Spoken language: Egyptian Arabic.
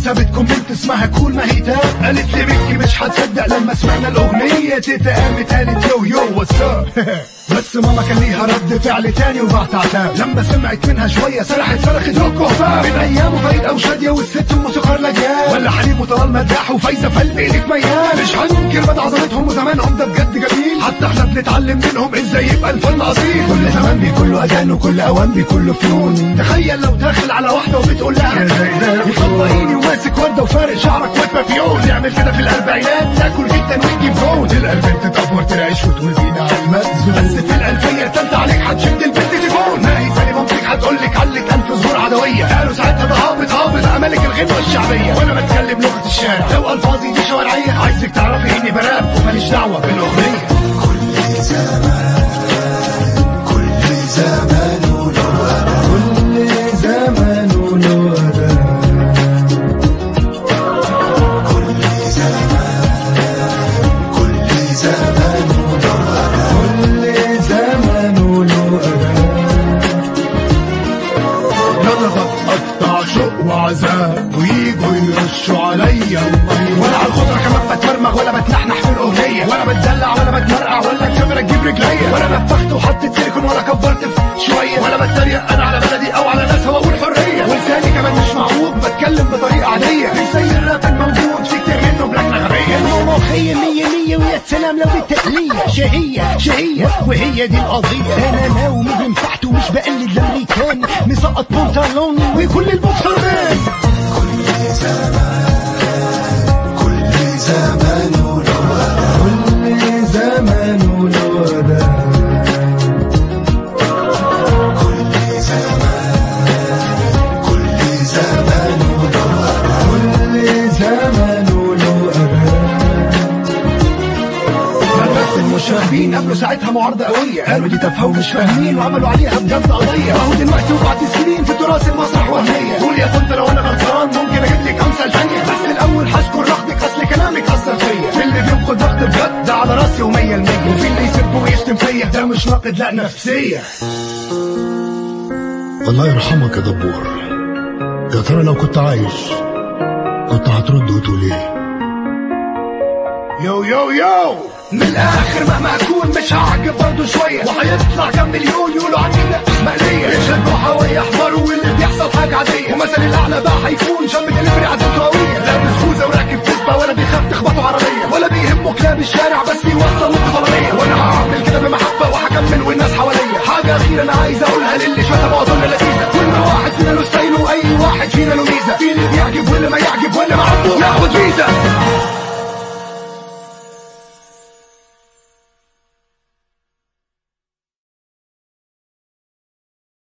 سابت كومنت اسمها كول ما هي تاب قالت لي ميكي مش هتصدق لما سمعنا الاغنيه تيتا قامت قالت يو يو واتساب بس ماما كان ليها رد فعل تاني وبعت عتاب لما سمعت منها شويه سرحت صرخت هوك وهباب من ايام فريد او شاديه والست الموسيقار لجان ولا حليم وطلال مداح وفايزه فلق ايدك ميال مش هننكر مدى عظمتهم وزمانهم ده بجد جميل حتى احنا بنتعلم منهم ازاي يبقى الفن اصيل كل زمان بيكون له اذان وكل اوان بيكون له فنون تخيل لو داخل على واحده وبتقول لها يا زي ده يطلع ايدي وماسك ورده وفارق شعرك وبابيون تعمل كده في الاربعينات تاكل جدا وتجيب جون تلقى البنت تكفر ترعش وتقول بينا على المأذون بس في الالفيه الثالثه عليك هتشد البنت تليفون ما هي ثاني مامتك هتقول لك علك انف ظهور عدويه قالوا ساعتها ده هابط هابط امالك الغنوه الشعبيه وانا بتكلم لغه الشارع لو الفاظي دي شوارعيه عايزك تعرفي اني براب وماليش دعوه بالاغنيه كل زمان كل زمان وله كل زمان وله كل زمان كل زمان وله كل زمان وله نضغط اقطع شوق وعذاب ويجوا يرشوا عليا المية ولا على الخضرة كمان بتمرمغ ولا بتنحنح في الاغنية ولا بتدلع ولا بتمرقع ولا الكاميرا تجيب رجليا ولا نفخت وحطيت سيليكون ولا كبرت في شوية ولا بتريق انا على بلدي او على ناس واقول حرية ولساني كمان مش معوج بتكلم بطريقة عادية مش زي الراب الموجود في كتير منه بلكنة غبية مخية مية مية ويا سلام لو بالتقلية شهية شهية وهي دي القضية أنا ناوي من تحت ومش بقلد الأمريكان مسقط بنطلوني وكل البوكسر مان كل زمان كل زمان وله كل زمان وله كل زمان كل زمان وله كل زمان وله مدرسة المشاغبين قبلوا ساعتها معارضة قوية قالوا دي تافهة ومش فاهمين وعملوا عليها بجد قضية اهو دلوقتي وبعد سنين في تراث المسرح وهمية قول يا طنط لو انا غلطان ممكن اجيب لك امثال ثانية بس الاول هشكر رفضك اصل كلامك اثر فيا في اللي بينقد ضغط بجد ده على راسي ومية المية وفي اللي يسب ويشتم فيا ده مش ناقد لا نفسية الله يرحمك يا دبور يا ترى لو كنت عايش كنت هترد وتقول ايه يو يو يو من الاخر مهما اكون مش هعجب برضه شويه وهيطلع كام مليون يقولوا عني لا مقليه يشدوا ويحضروا واللي بيحصل حاجه عاديه ومثل الاعلى بقى هيكون شاب دليفري عزيمته قويه لابس